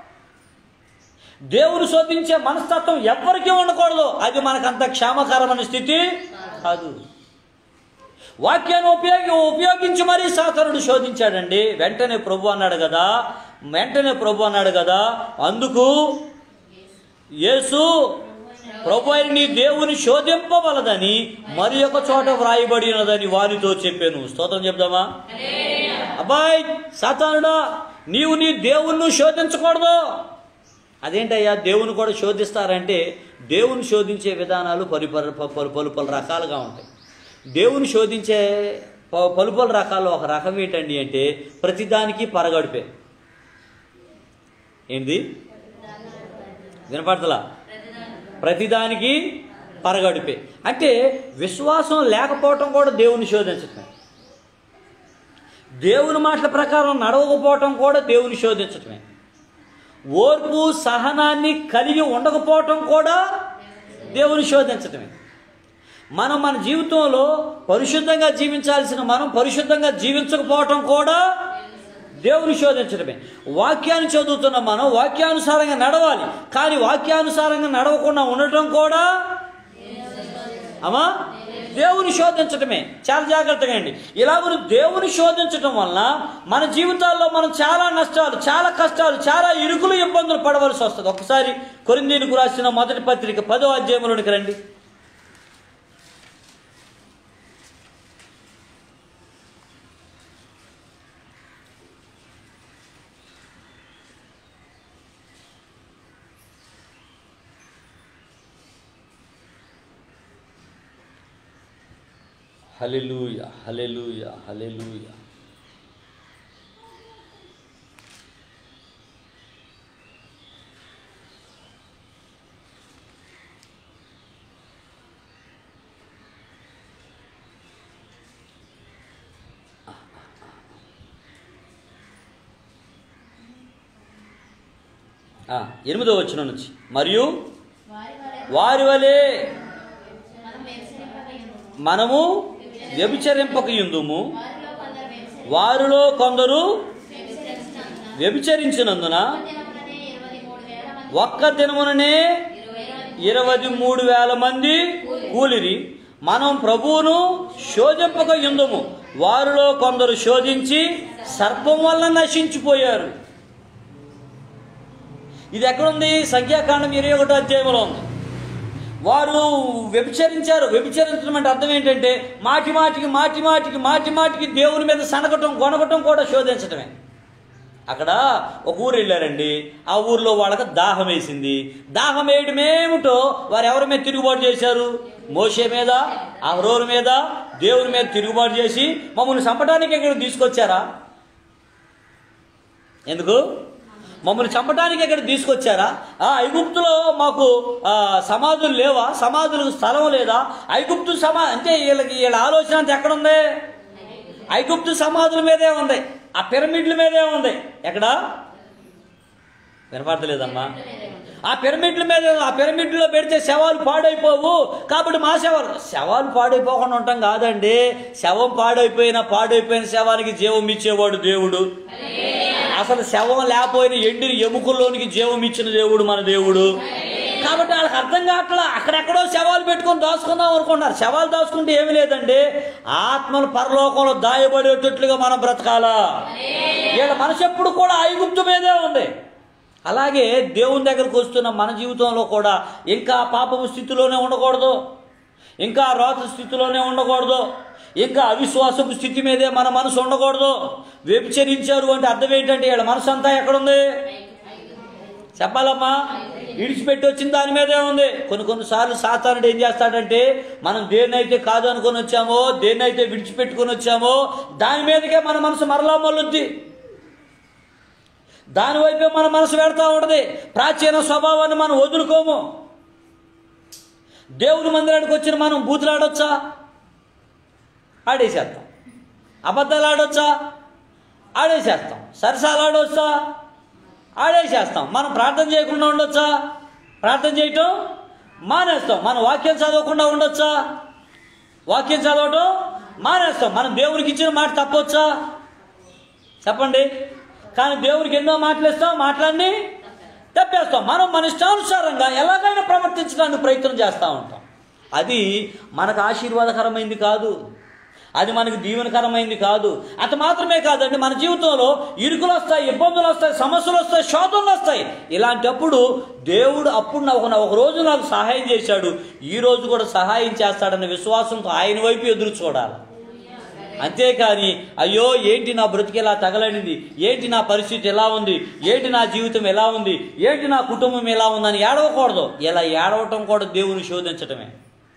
దేవుని శోధించే మనస్తత్వం ఎవ్వరికీ ఉండకూడదు అది మనకంత క్షేమకరమైన స్థితి కాదు వాక్యాన్ని ఉపయోగి ఉపయోగించి మరీ సాతనుడు శోధించాడండి వెంటనే ప్రభు అన్నాడు కదా వెంటనే ప్రభు అన్నాడు కదా అందుకు యేసు ప్రభు అయిన నీ దేవుని శోధింపవలదని మరి ఒక చోట వ్రాయబడినదని వారితో చెప్పాను స్తోత్రం చెప్దామా అబ్బాయ్ సాతానుడా నీవు నీ దేవుణ్ణి శోధించకూడదు అదేంటయ్యా దేవుని కూడా శోధిస్తారంటే దేవుని శోధించే విధానాలు పలు పలు పలు పలు పలు రకాలుగా ఉంటాయి దేవుని శోధించే ప- పలు పలు రకాల్లో ఒక రకం ఏంటండి అంటే ప్రతిదానికి పరగడిపే ఏంటి వినపడతలా ప్రతిదానికి పరగడిపే అంటే విశ్వాసం లేకపోవటం కూడా దేవుని శోధించటమే దేవుని మాటల ప్రకారం నడవకపోవటం కూడా దేవుని శోధించటమే ఓర్పు సహనాన్ని కలిగి ఉండకపోవటం కూడా దేవుని శోధించటమే మనం మన జీవితంలో పరిశుద్ధంగా జీవించాల్సిన మనం పరిశుద్ధంగా జీవించకపోవటం కూడా దేవుని శోధించడమే వాక్యాన్ని చదువుతున్న మనం వాక్యానుసారంగా నడవాలి కానీ వాక్యానుసారంగా నడవకుండా ఉండటం కూడా అమ్మా దేవుని శోధించటమే చాలా జాగ్రత్తగా అండి ఇలాగ దేవుని శోధించటం వలన మన జీవితాల్లో మనం చాలా నష్టాలు చాలా కష్టాలు చాలా ఇరుకులు ఇబ్బందులు పడవలసి వస్తుంది ఒకసారి కొరిందీనికి రాసిన మొదటి పత్రిక పదో అధ్యాయంలోనికి రండి హలెలూయ హలెలూయ హలెలూయ ఆ, ఎనిమిదో వచ్చిన నుంచి మరియు వారి వలె వారి వలె మనం వ్యభిచరింపకయుందుము. మనము వ్యభిచరింపక యుందుము వారిలో కొందరు వ్యభిచరి- వారిలో కొందరు వ్యభిచరించినందున వ్యభిచరించినందున దినముననే ఇరవై మూడు వేల మంది ఒక్క దినముననే ఇరవై ఇరవై మూడు వేల మంది కూలిరి మనం ప్రభువును శోధింపక యుందుము వారిలో కొందరు శోధించి సర్పం వల్ల నశించిపోయారు ఇది ఎక్కడుంది సంఖ్యాకాండం ఇరవై ఒకటో అధ్యాయంలో ఉంది వారు వ్యభిచరించారు వ్యభిచరించడం అంటే అర్థం ఏంటంటే మాటి మాటికి మాటి మాటికి మాటి మాటికి దేవుని మీద సనగటం కొనగటం కూడా శోధించటమే అక్కడ ఒక ఊరు వెళ్ళారండి ఆ ఊర్లో వాళ్ళకి దాహం వేసింది దాహం వేయడం ఏమిటో వారు ఎవరి మీద తిరుగుబాటు చేశారు మోషే మీద అహరోరు మీద దేవుని మీద తిరుగుబాటు చేసి మమ్మల్ని చంపడానికి ఇక్కడ తీసుకొచ్చారా ఎందుకు మమ్మల్ని చంపడానికి ఇక్కడ తీసుకొచ్చారా ఆ ఐగుప్తులో మాకు ఆ, సమాధులు లేవా సమాధులకు స్థలం లేదా ఐగుప్తు సమా అంటే వీళ్ళకి వీళ్ళ ఆలోచన అంతా ఎక్కడుంది ఐగుప్తు సమాధుల మీదే ఉంది ఆ పిరమిడ్ల మీదే ఉంది ఎక్కడ వినపడతలేదమ్మా ఆ పిరమిడ్ల మీద ఆ పిరమిడ్లో పెడితే శవాలు పాడైపోవు కాబట్టి మా శవాలు శవాలు పాడైపోకుండా ఉంటాం కాదండి శవం పాడైపోయిన పాడైపోయిన శవానికి జీవం ఇచ్చేవాడు దేవుడు అసలు శవం లేకపోయిన ఎండిన ఎముకల్లోనికి జీవం ఇచ్చిన దేవుడు మన దేవుడు కాబట్టి వాళ్ళకి అర్థం కావట్లా అక్కడెక్కడో శవాలు పెట్టుకొని దాచుకుందాం అనుకుంటున్నారు శవాలు దాచుకుంటే ఏమి లేదండి ఆత్మలు పరలోకంలో దాయబడేటట్లుగా మనం బ్రతకాలా వీళ్ళ మనసు ఎప్పుడు కూడా ఐగుప్తు మీదే ఉంది అలాగే దేవుని దగ్గరకు వస్తున్న మన జీవితంలో కూడా ఇంకా పాపపు స్థితిలోనే ఉండకూడదు ఇంకా రోత స్థితిలోనే ఉండకూడదు ఇంకా అవిశ్వాసపు స్థితి మీదే మన మనసు ఉండకూడదు వ్యభిచరించారు అంటే అర్థం ఏంటంటే వీళ్ళ మనసు అంతా ఎక్కడుంది చెప్పాలమ్మా విడిచిపెట్టి వచ్చిన దాని మీదే ఉంది కొన్ని కొన్నిసార్లు సాతానుడు ఏం చేస్తాడంటే మనం దేన్నైతే కాదు అనుకొని వచ్చామో దేన్నైతే విడిచిపెట్టుకొని వచ్చామో దాని మీదకే మన మనసు మరలా మొల్లుద్ది దాని వైపే మన మనసు పెడతా ఉంటుంది ప్రాచీన స్వభావాన్ని మనం వదులుకోము దేవుని మందిరానికి వచ్చిన మనం బూతులు ఆడొచ్చా ఆడేసేస్తాం అబద్ధాలు ఆడొచ్చా ఆడేసేస్తాం సరసాలు ఆడొచ్చా ఆడేసేస్తాం మనం ప్రార్థన చేయకుండా ఉండొచ్చా ప్రార్థన చేయటం మానేస్తాం మనం వాక్యం చదవకుండా ఉండొచ్చా వాక్యం చదవటం మానేస్తాం మనం దేవునికి ఇచ్చిన మాట తప్పొచ్చా చెప్పండి కానీ దేవునికి ఎన్నో మాటలు ఇస్తాం మాటలన్నీ తప్పేస్తాం మనం మన ఇష్టానుసారంగా ఎలాగైనా ప్రవర్తించడానికి ప్రయత్నం చేస్తూ ఉంటాం అది మనకు ఆశీర్వాదకరమైంది కాదు అది మనకు దీవెనకరమైంది కాదు అంత మాత్రమే కాదండి మన జీవితంలో ఇరుకులు వస్తాయి ఇబ్బందులు వస్తాయి సమస్యలు వస్తాయి శోధనలు వస్తాయి ఇలాంటప్పుడు దేవుడు అప్పుడు నాకు ఒక రోజు నాకు సహాయం చేశాడు ఈ రోజు కూడా సహాయం చేస్తాడన్న విశ్వాసంతో ఆయన వైపు ఎదురు చూడాలి అంతేకాని అయ్యో ఏంటి నా బ్రతికి ఎలా తగలడింది ఏంటి నా పరిస్థితి ఎలా ఉంది ఏంటి నా జీవితం ఎలా ఉంది ఏంటి నా కుటుంబం ఎలా ఉందని ఏడవకూడదు ఇలా ఏడవటం కూడా దేవుని శోధించటమే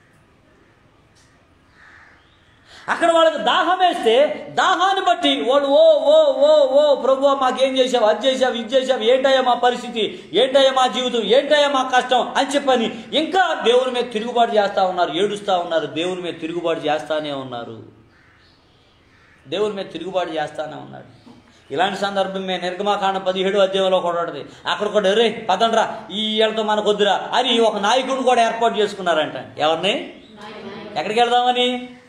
అక్కడ వాళ్ళకి దాహం వేస్తే దాహాన్ని బట్టి వాళ్ళు ఓ ఓ ఓ ఓ ప్రభు మాకేం చేసావు అది చేసావు ఇది చేసావు ఏంటయ్యా మా పరిస్థితి ఏంటయ్యా మా జీవితం ఏంటయ్యా మా కష్టం అని చెప్పని ఇంకా దేవుని మీద తిరుగుబాటు చేస్తూ ఉన్నారు ఏడుస్తూ ఉన్నారు దేవుని మీద తిరుగుబాటు చేస్తానే ఉన్నారు దేవుని మీద తిరుగుబాటు చేస్తానే ఉన్నాడు ఇలాంటి సందర్భం మేము నిర్గమాకాండ పదిహేడు అధ్యాయంలో కూడా ఉంటుంది అక్కడ కూడా రే పదండ్రా ఈ ఏళ్ళతో మనకు వద్దురా అని ఒక నాయకుడిని కూడా ఏర్పాటు చేసుకున్నారంట ఎవరిని ఎక్కడికి వెళ్దామని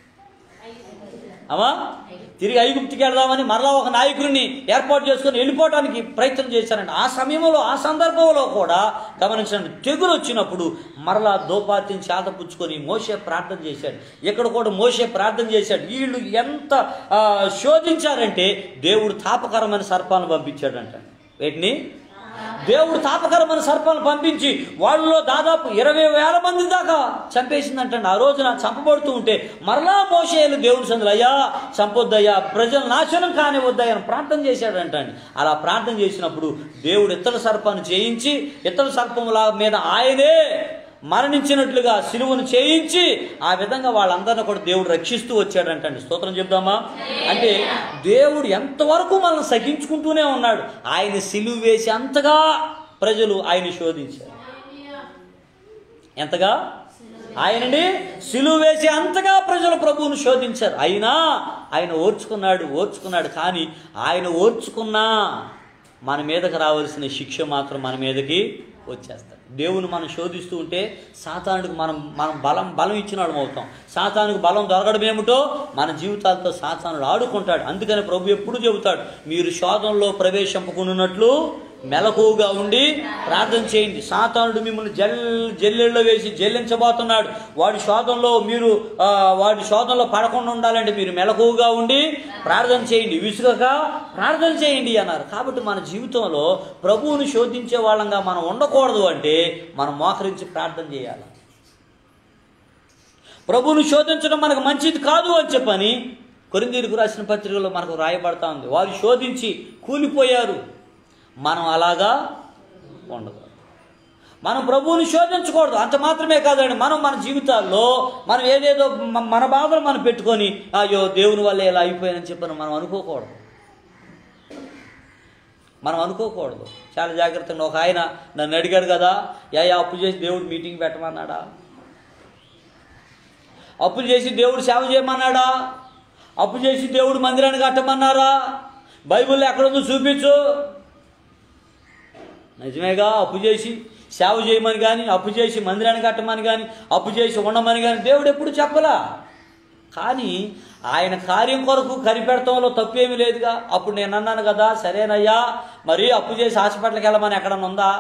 అమ్మా తిరిగి ఐగుప్తికి వెళ్దామని మరలా ఒక నాయకుడిని ఏర్పాటు చేసుకుని వెళ్ళిపోవడానికి ప్రయత్నం చేశారండి ఆ సమయంలో ఆ సందర్భంలో కూడా గమనించండి తెగులు వచ్చినప్పుడు మరలా దోపాత్యం చేత పుచ్చుకొని మోసే ప్రార్థన చేశాడు ఇక్కడ కూడా మోసే ప్రార్థన చేశాడు వీళ్ళు ఎంత ఆ, శోధించారంటే దేవుడు తాపకరమైన సర్పాలను పంపించాడంట వీటిని దేవుడు తాపకరమైన సర్పాలను పంపించి వాళ్ళలో దాదాపు ఇరవై వేల మంది దాకా చంపేసిందంటండి ఆ రోజున చంపబడుతూ ఉంటే మరలా మోసేలు దేవుని సందులు అయ్యా చంపొద్దయ్యా ప్రజలు నాశనం కానివద్దయ్యా అని ప్రార్థన చేశాడంటండి అలా ప్రార్థన చేసినప్పుడు దేవుడు ఇతర సర్పాన్ని చేయించి ఇతర సర్పముల మీద ఆయనే మరణించినట్లుగా సిలువను చేయించి ఆ విధంగా వాళ్ళందరినీ కూడా దేవుడు రక్షిస్తూ వచ్చాడంటండి స్తోత్రం చెప్దామా అంటే దేవుడు ఎంతవరకు మనల్ని సహించుకుంటూనే ఉన్నాడు ఆయన సిలువ వేసి అంతగా ప్రజలు ఆయన శోధించారు ఎంతగా ఆయనని సిలువ వేసి అంతగా ప్రజలు ప్రభువును శోధించారు అయినా ఆయన ఓర్చుకున్నాడు ఓర్చుకున్నాడు కానీ ఆయన ఓర్చుకున్నా మన మీదకి రావాల్సిన శిక్ష మాత్రం మన మీదకి వచ్చేస్తాడు దేవుని మనం శోధిస్తూ ఉంటే సాతానుడికి మనం మనం బలం బలం ఇచ్చిన వాళ్ళం అవుతాం సాతానుడికి బలం దొరకడం ఏమిటో మన జీవితాలతో సాతానుడు ఆడుకుంటాడు అందుకని ప్రభు ఎప్పుడు చెబుతాడు మీరు శోధనలో ప్రవేశింపకున్నట్లు మెలకువగా ఉండి ప్రార్థన చేయండి సాతానుడు మిమ్మల్ని జల్ జల్లెల్లో వేసి జల్లించబోతున్నాడు వాడి శోధనలో మీరు ఆ, వాడి శోధనలో పడకుండా ఉండాలంటే మీరు మెలకువగా ఉండి ప్రార్థన చేయండి విసుగక ప్రార్థన చేయండి అన్నారు కాబట్టి మన జీవితంలో ప్రభువుని శోధించే వాళ్ళంగా మనం ఉండకూడదు అంటే మనం మోకరించి ప్రార్థన చేయాలి ప్రభువుని శోధించడం మనకు మంచిది కాదు అని చెప్పని కొరిందీరుకు రాసిన పత్రికలో మనకు రాయబడతా ఉంది వారు శోధించి కూలిపోయారు మనం అలాగా ఉండదు మనం ప్రభువుని శోధించకూడదు అంత మాత్రమే కాదండి మనం మన జీవితాల్లో మనం ఏదేదో మ- మన బాధలు మనం పెట్టుకొని అయ్యో దేవుని వల్ల ఇలా అయిపోయానని చెప్పని మనం అనుకోకూడదు మనం అనుకోకూడదు చాలా జాగ్రత్తగా ఒక ఆయన నన్ను అడిగాడు కదా యా యా అప్పు చేసి దేవుడు మీటింగ్ పెట్టమన్నాడా అప్పులు చేసి దేవుడు సేవ చేయమన్నాడా అప్పు చేసి దేవుడు మందిరాన్ని కట్టమన్నారా బైబిల్లో ఎక్కడుందో చూపించు నిజమేగా అప్పు చేసి సేవ చేయమని కానీ అప్పు చేసి మందిరాన్ని కట్టమని కానీ అప్పు చేసి ఉండమని కానీ దేవుడు ఎప్పుడు చెప్పలా కానీ ఆయన కార్యం కొరకు కనిపెడతంలో తప్పేమీ లేదుగా అప్పుడు నేను అన్నాను కదా సరేనయ్యా మరి అప్పు చేసి హాస్పిటల్కి వెళ్ళమని ఎక్కడన్నా ఉందా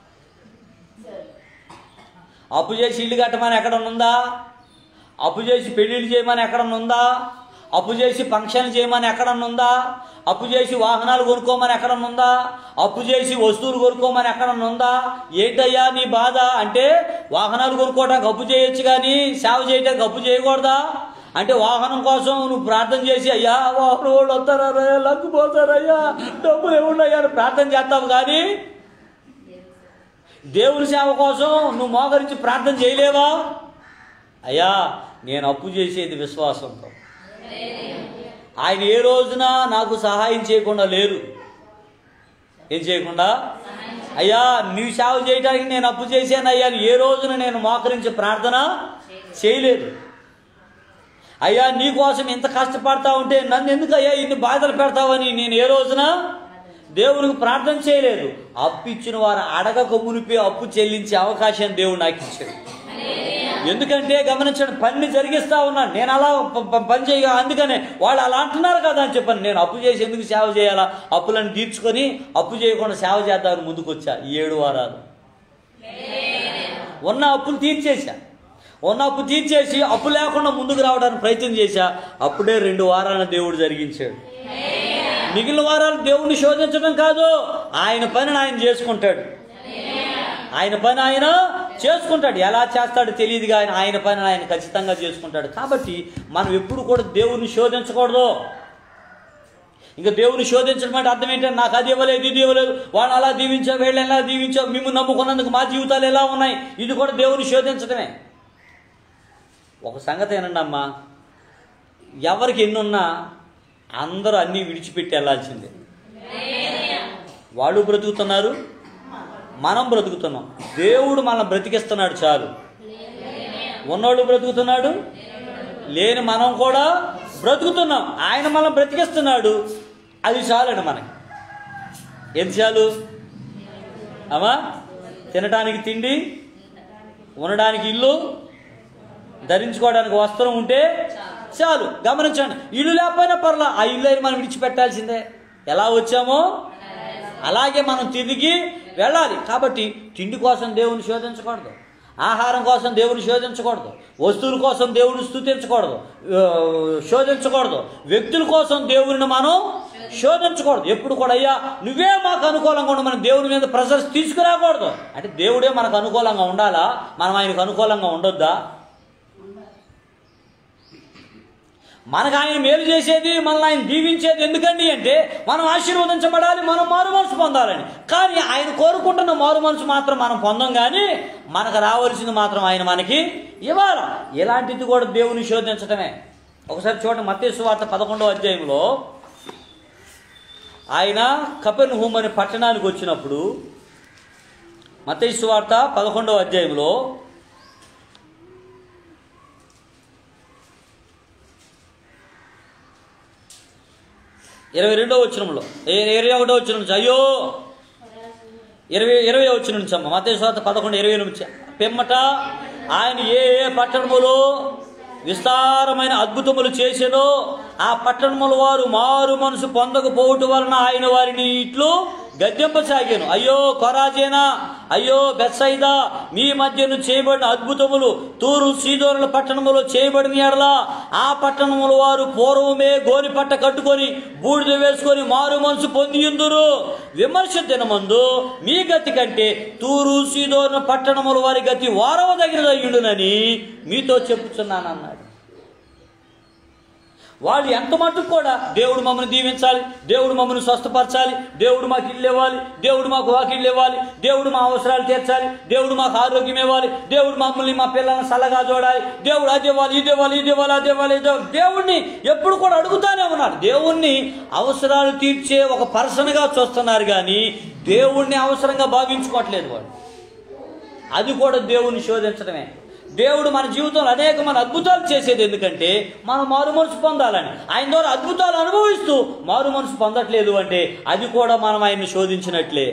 అప్పు చేసి ఇల్లు కట్టమని ఎక్కడన్నా ఉందా అప్పు చేసి పెళ్ళిళ్ళు చేయమని ఎక్కడన్నా ఉందా అప్పు చేసి ఫంక్షన్లు చేయమని ఎక్కడన్నా ఉందా అప్పు చేసి వాహనాలు కొనుక్కోమని ఎక్కడన్నా ఉందా అప్పు చేసి వస్తువులు కొనుక్కోమని ఎక్కడన్నా ఉందా ఏంటయ్యా నీ బాధ అంటే వాహనాలు కొనుక్కోవడానికి అప్పు చేయొచ్చు కానీ సేవ చేయడానికి అప్పు చేయకూడదా అంటే వాహనం కోసం నువ్వు ప్రార్థన చేసి అయ్యా వాహనం వాళ్ళు వస్తారా లగ్గిపోతారయ్యా డబ్బులు ఏమున్నాయా అని ప్రార్థన చేస్తావు కానీ దేవుని సేవ కోసం నువ్వు మోకరించి ప్రార్థన చేయలేవా అయ్యా నేను అప్పు చేసేది విశ్వాసంతో ఆయన ఏ రోజున నాకు సహాయం చేయకుండా లేరు ఏం చేయకుండా అయ్యా నీవు సేవ చేయడానికి నేను అప్పు చేశాను అయ్యా అని ఏ రోజున నేను మోకరించి ప్రార్థన చేయలేదు అయ్యా నీ కోసం ఇంత కష్టపడతా ఉంటే నన్ను ఎందుకు అయ్యా ఇన్ని బాధలు పెడతావని నేను ఏ రోజున దేవునికి ప్రార్థన చేయలేదు అప్పు ఇచ్చిన వారు అడగక మునిపి అప్పు చెల్లించే అవకాశం దేవుడు నాకు ఇచ్చాడు ఎందుకంటే గమనించండి పని జరిగిస్తా ఉన్నాను నేను అలా ప- ప- పని చేయ అందుకనే వాళ్ళు అలా అంటున్నారు కదా అని చెప్పాను నేను అప్పు చేసి ఎందుకు సేవ చేయాలా అప్పులను తీర్చుకొని అప్పు చేయకుండా సేవ చేద్దామని ముందుకు వచ్చా ఈ ఏడు వారాలు ఉన్న అప్పులు తీర్చేసా ఉన్న అప్పు తీర్చేసి అప్పు లేకుండా ముందుకు రావడానికి ప్రయత్నం చేశా అప్పుడే రెండు వారాలను దేవుడు జరిగించాడు మిగిలిన వారాలు దేవుణ్ణి శోధించడం కాదు ఆయన పనిని ఆయన చేసుకుంటాడు ఆయన పని ఆయన చేసుకుంటాడు ఎలా చేస్తాడో తెలియదు కానీ ఆయన పని ఆయన ఖచ్చితంగా చేసుకుంటాడు కాబట్టి మనం ఎప్పుడు కూడా దేవుణ్ణి శోధించకూడదు ఇంకా దేవుని శోధించడం అంటే అర్థం ఏంటంటే నాకు అది ఇవ్వలేదు ఇది ఇవ్వలేదు వాళ్ళు అలా దీవించావు వీళ్ళు ఎలా దీవించావు మేము నమ్ముకున్నందుకు మా జీవితాలు ఎలా ఉన్నాయి ఇది కూడా దేవుని శోధించడమే ఒక సంగతి ఏనండి అమ్మా ఎవరికి ఎన్నున్నా అందరూ అన్నీ విడిచిపెట్టి వెళ్ళాల్సిందే వాళ్ళు బ్రతుకుతున్నారు మనం బ్రతుకుతున్నాం దేవుడు మనం బ్రతికిస్తున్నాడు చాలు ఉన్నోళ్ళు బ్రతుకుతున్నాడు లేని మనం కూడా బ్రతుకుతున్నాం ఆయన మనం బ్రతికిస్తున్నాడు అది చాలండి మనకి ఏం చాలు అమ్మా తినడానికి తిండి ఉండడానికి ఇల్లు ధరించుకోవడానికి వస్త్రం ఉంటే చాలు గమనించండి ఇల్లు లేకపోయినా పర్లా ఆ ఇల్లు అయినా మనం విడిచిపెట్టాల్సిందే ఎలా వచ్చామో అలాగే మనం తిరిగి వెళ్ళాలి కాబట్టి తిండి కోసం దేవుని శోధించకూడదు ఆహారం కోసం దేవుని శోధించకూడదు వస్తువుల కోసం దేవుని స్థుతించకూడదు ఆ, శోధించకూడదు వ్యక్తుల కోసం దేవుని మనం శోధించకూడదు ఎప్పుడు కూడా అయ్యా నువ్వే మాకు అనుకూలంగా ఉండి మనం దేవుని మీద ప్రెజర్స్ తీసుకురాకూడదు అంటే దేవుడే మనకు అనుకూలంగా ఉండాలా మనం ఆయనకు అనుకూలంగా ఉండొద్దా మనకు ఆయన మేలు చేసేది మనల్ని ఆయన దీవించేది ఎందుకండి అంటే మనం ఆశీర్వదించబడాలి మనం మారు మనసు పొందాలని కానీ ఆయన కోరుకుంటున్న మారు మనసు మాత్రం మనం పొందాం కానీ మనకు రావాల్సింది మాత్రం ఆయన మనకి ఇవ్వాలి ఇలాంటిది కూడా దేవుని శోధించటమే ఒకసారి చూడండి మత్తేసు వార్త పదకొండవ అధ్యాయంలో ఆయన కపెన్ హూమ్ అనే పట్టణానికి వచ్చినప్పుడు మత్తేసు వార్త పదకొండవ అధ్యాయంలో ఇరవై రెండో వచ్చినంలో ఇరవై ఒకటో వచ్చిన నుంచి అయ్యో ఇరవై ఇరవై వచ్చిన నుంచి అమ్మ మత స్వాత పదకొండు ఇరవై నుంచి పిమ్మట ఆయన ఏ ఏ పట్టణములో విస్తారమైన అద్భుతములు చేసెనో ఆ పట్టణముల వారు మారు మనసు పొందకపోవటం వలన ఆయన వారిని ఇట్లు గద్దెంపసాగాను అయ్యో కొరాజేనా అయ్యో బెత్సైదా మీ మధ్యను చేయబడిన అద్భుతములు తూరు సీదోనుల పట్టణములో చేయబడిన ఎడల ఆ పట్టణముల వారు పూర్వమే గోని పట్ట కట్టుకొని బూడిద వేసుకొని మారు మనసు పొందియుందురు విమర్శ దినమందు మీ గతి కంటే తూరు సీదోన పట్టణముల వారి గతి వారవదగినదయ్యుండునని మీతో చెప్పుచున్నాను అన్నాడు వాళ్ళు ఎంత మటుకు కూడా దేవుడు మమ్మల్ని దీవించాలి దేవుడు మమ్మల్ని స్వస్థపరచాలి దేవుడు మాకు ఇల్లు ఇవ్వాలి దేవుడు మాకు వాకిళ్ళు ఇవ్వాలి దేవుడు మా అవసరాలు తీర్చాలి దేవుడు మాకు ఆరోగ్యం ఇవ్వాలి దేవుడు మమ్మల్ని మా పిల్లల్ని సల్లగా చూడాలి దేవుడు అది ఇవ్వాలి ఇది ఇవ్వాలి ఇది ఇవ్వాలి అది ఇవ్వాలి ఇది ఇవ్వాలి. దేవుణ్ణి ఎప్పుడు కూడా అడుగుతానే ఉన్నాడు దేవుణ్ణి అవసరాలు తీర్చే ఒక పర్సన్గా చూస్తున్నారు కానీ దేవుణ్ణి అవసరంగా భావించుకోవట్లేదు వాడు అది కూడా దేవుణ్ణి శోధించడమే దేవుడు మన జీవితంలో అనేకమైన అద్భుతాలు చేసేది ఎందుకంటే మనం మారు మనసు పొందాలని ఆయన ద్వారా అద్భుతాలు అనుభవిస్తూ మారు మనసు పొందట్లేదు అంటే అది కూడా మనం ఆయన్ని శోధించినట్లే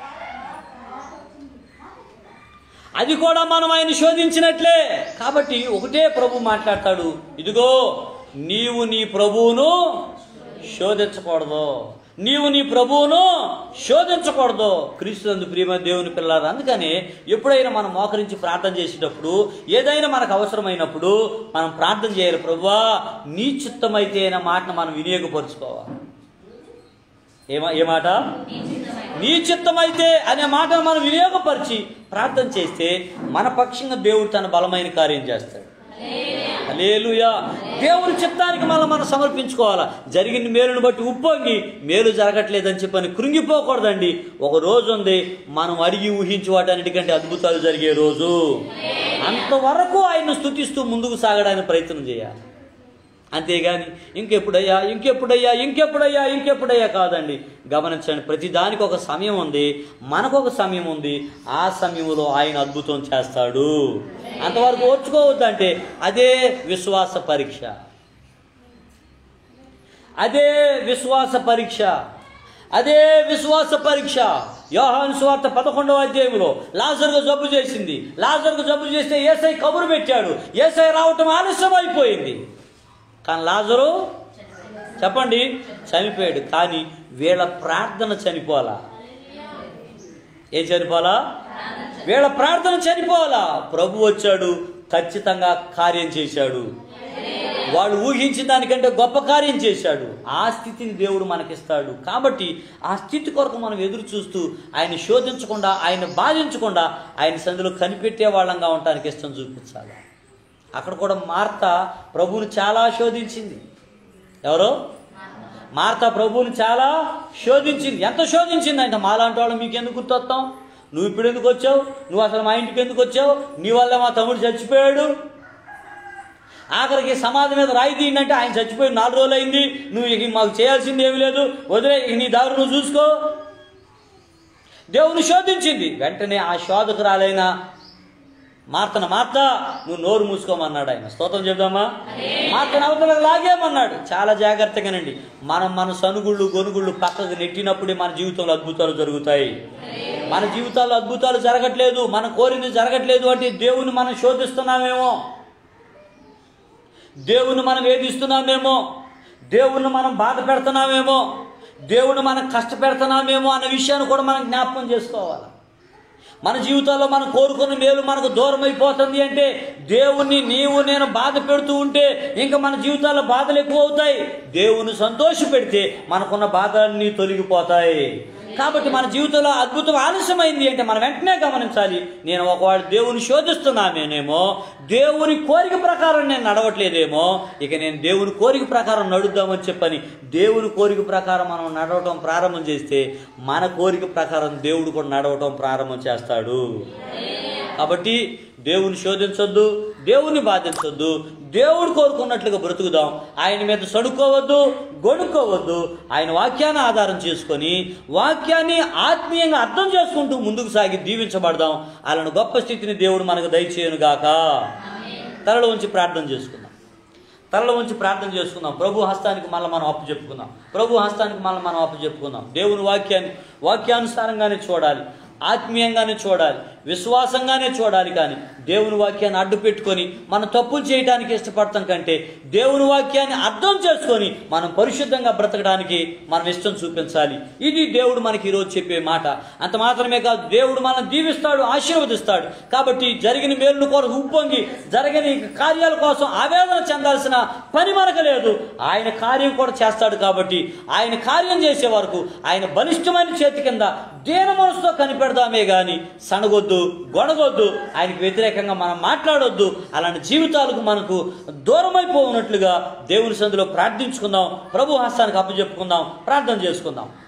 అది కూడా మనం ఆయన శోధించినట్లే కాబట్టి ఒకటే ప్రభు మాట్లాడతాడు ఇదిగో నీవు నీ ప్రభువును శోధించకూడదు నీవు నీ ప్రభువును శోధించకూడదు క్రీస్తునందు ప్రియమ దేవుని పిల్లలు అందుకని ఎప్పుడైనా మనం మోకరించి ప్రార్థన చేసేటప్పుడు ఏదైనా మనకు అవసరమైనప్పుడు మనం ప్రార్థన చేయాలి ప్రభువా నీ చిత్తమైతే అనే మాటను మనం వినియోగపరుచుకోవాలి ఏమా ఏ మాట నీ చిత్తమైతే అనే మాటను మనం వినియోగపరిచి ప్రార్థన చేస్తే మన పక్షంగా దేవుడు తన బలమైన కార్యం చేస్తాడు హల్లెలూయా దేవుని చిత్తానికి మళ్ళీ మనం సమర్పించుకోవాలా జరిగిన మేలును బట్టి ఉప్పొంగి మేలు జరగట్లేదని చెప్పని కృంగిపోకూడదండి ఒక రోజు ఉంది మనం అడిగి ఊహించి వాటన్నిటికంటే అద్భుతాలు జరిగే రోజు అంతవరకు ఆయన స్థుతిస్తూ ముందుకు సాగడానికి ప్రయత్నం చేయాలి అంతేగాని ఇంకెప్పుడయ్యా ఇంకెప్పుడయ్యా ఇంకెప్పుడయ్యా ఇంకెప్పుడయ్యా కాదండి గమనించండి ప్రతి దానికి ఒక సమయం ఉంది మనకు ఒక సమయం ఉంది ఆ సమయంలో ఆయన అద్భుతం చేస్తాడు అంతవరకు ఓర్చుకోవద్దంటే అదే విశ్వాస పరీక్ష అదే విశ్వాస పరీక్ష అదే విశ్వాస పరీక్ష యోహాను స్వార్థ పదకొండవ అధ్యాయంలో లాజర్గా జబ్బు చేసింది లాజర్కు జబ్బు చేస్తే ఏసై కబురు పెట్టాడు ఏసై రావటం ఆలస్యం అయిపోయింది కానీ లాజరు చెప్పండి చనిపోయాడు కానీ వీళ్ళ ప్రార్థన చనిపోవాలా ఏం చనిపోవాలా వీళ్ళ ప్రార్థన చనిపోవాలా ప్రభు వచ్చాడు ఖచ్చితంగా కార్యం చేశాడు వాళ్ళు ఊహించిన దానికంటే గొప్ప కార్యం చేశాడు ఆ స్థితిని దేవుడు మనకిస్తాడు కాబట్టి ఆ స్థితి కొరకు మనం ఎదురు చూస్తూ ఆయన శోధించకుండా ఆయన బాధించకుండా ఆయన సందులో కనిపెట్టే వాళ్ళంగా ఉండటానికి ఇష్టం చూపించాలి అక్కడ కూడా మార్త ప్రభువుని చాలా శోధించింది ఎవరు మార్త ప్రభువుని చాలా శోధించింది ఎంత శోధించింది అంటే మాలాంటి వాళ్ళు మీకు ఎందుకు గుర్తొస్తాం నువ్వు ఇప్పుడు ఎందుకు వచ్చావు నువ్వు అసలు మా ఇంటికి ఎందుకు వచ్చావు నీ వల్ల మా తమ్ముడు చచ్చిపోయాడు ఆఖరికి సమాధి మీద రాయి తీయండి ఆయన చచ్చిపోయి నాలుగు రోజులు అయింది నువ్వు ఇక మాకు చేయాల్సింది ఏమీ లేదు వదిలే ఇక నీ దారి నువ్వు చూసుకో దేవుని శోధించింది వెంటనే ఆ శోధకురాలైన మార్తన మార్త నువ్వు నోరు మూసుకోమన్నాడు ఆయన స్తోత్రం చెప్దామా మార్తను అవతలకు లాగేమన్నాడు చాలా జాగ్రత్తగానండి మనం మన సనుగుళ్ళు గొనుగుళ్ళు పక్కకు నెట్టినప్పుడే మన జీవితంలో అద్భుతాలు జరుగుతాయి మన జీవితాల్లో అద్భుతాలు జరగట్లేదు మన కోరింది జరగట్లేదు అంటే దేవుని మనం శోధిస్తున్నామేమో దేవుని మనం వేధిస్తున్నామేమో దేవుణ్ణి మనం బాధ పెడుతున్నామేమో దేవుని మనం కష్టపెడుతున్నామేమో అన్న విషయాన్ని కూడా మనం జ్ఞాపకం చేసుకోవాలి మన జీవితాల్లో మనం కోరుకున్న మేలు మనకు దూరం అయిపోతుంది అంటే దేవుణ్ణి నీవు నేను బాధ పెడుతూ ఉంటే ఇంకా మన జీవితాల్లో బాధలు ఎక్కువ అవుతాయి దేవుని సంతోష పెడితే మనకున్న బాధలన్నీ తొలగిపోతాయి కాబట్టి మన జీవితంలో అద్భుతం ఆలస్యమైంది అంటే మనం వెంటనే గమనించాలి నేను ఒకవాడు దేవుని శోధిస్తున్నానేమో దేవుని కోరిక ప్రకారం నేను నడవట్లేదేమో ఇక నేను దేవుని కోరిక ప్రకారం నడుద్దామని చెప్పని దేవుని కోరిక ప్రకారం మనం నడవటం ప్రారంభం చేస్తే మన కోరిక ప్రకారం దేవుడు కూడా నడవటం ప్రారంభం చేస్తాడు కాబట్టి దేవుని శోధించొద్దు దేవుని బాధించొద్దు దేవుడు కోరుకున్నట్లుగా బ్రతుకుదాం ఆయన మీద సడుకోవద్దు గొడుక్కోవద్దు ఆయన వాక్యాన్ని ఆధారం చేసుకొని వాక్యాన్ని ఆత్మీయంగా అర్థం చేసుకుంటూ ముందుకు సాగి దీవించబడదాం అలాంటి గొప్ప స్థితిని దేవుడు మనకు దయచేయను గాక తలలో ఉంచి ప్రార్థన చేసుకుందాం తలలో ఉంచి ప్రార్థన చేసుకుందాం ప్రభు హస్తానికి మళ్ళీ మనం అప్పు చెప్పుకుందాం ప్రభు హస్తానికి మళ్ళీ మనం అప్పు చెప్పుకుందాం దేవుని వాక్యాన్ని వాక్యానుసారంగానే చూడాలి ఆత్మీయంగానే చూడాలి విశ్వాసంగానే చూడాలి కానీ దేవుని వాక్యాన్ని అడ్డు పెట్టుకొని మనం తప్పులు చేయడానికి ఇష్టపడతాం కంటే దేవుని వాక్యాన్ని అర్థం చేసుకొని మనం పరిశుద్ధంగా బ్రతకడానికి మనం ఇష్టం చూపించాలి ఇది దేవుడు మనకి ఈరోజు చెప్పే మాట అంత మాత్రమే కాదు దేవుడు మనం దీవిస్తాడు ఆశీర్వదిస్తాడు కాబట్టి జరిగిన మేలును కొరకు ఉప్పొంగి జరగని కార్యాల కోసం ఆవేదన చెందాల్సిన పని మనకు లేదు ఆయన కార్యం కూడా చేస్తాడు కాబట్టి ఆయన కార్యం చేసే వరకు ఆయన బలిష్టమైన చేతి కింద దేన మనసుతో కనిపెడదామే గాని సనగొద్దు గొడగొద్దు ఆయనకు వ్యతిరేకంగా మనం మాట్లాడొద్దు అలాంటి జీవితాలకు మనకు దూరమైపోనట్లుగా దేవుని సందులో ప్రార్థించుకుందాం ప్రభు హస్తానికి అప్పచెప్పుకుందాం ప్రార్థన చేసుకుందాం